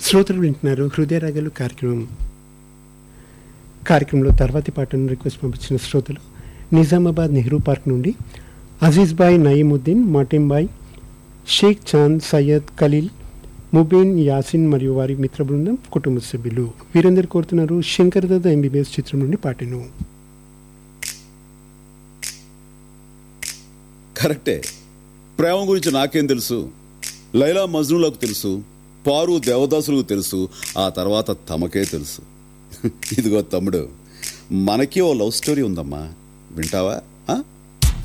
శ్రోతలు వింటున్నారు హృదయ రాగలు కార్యక్రమం కార్యక్రమంలో తర్వాతి పాటను రిక్వెస్ట్ పంపించిన శ్రోతలు నిజామాబాద్ నెహ్రూ పార్క్ నుండి అజీజ్ బాయ్ నయీముద్దీన్ మాటిం బాయ్ షేక్ చాంద్ సయ్యద్ ఖలీల్ ముబీన్ యాసిన్ మరియు వారి మిత్ర బృందం కుటుంబ సభ్యులు వీరందరూ కోరుతున్నారు శంకర్ దత్త ఎంబీబీఎస్ చిత్రం నుండి పాటను కరెక్టే ప్రేమ గురించి నాకేం తెలుసు లైలా మజ్నులకు తెలుసు పారు దేవదాసులకు తెలుసు ఆ తర్వాత తమకే తెలుసు ఇదిగో తమ్ముడు మనకి ఓ లవ్ స్టోరీ ఉందమ్మా వింటావా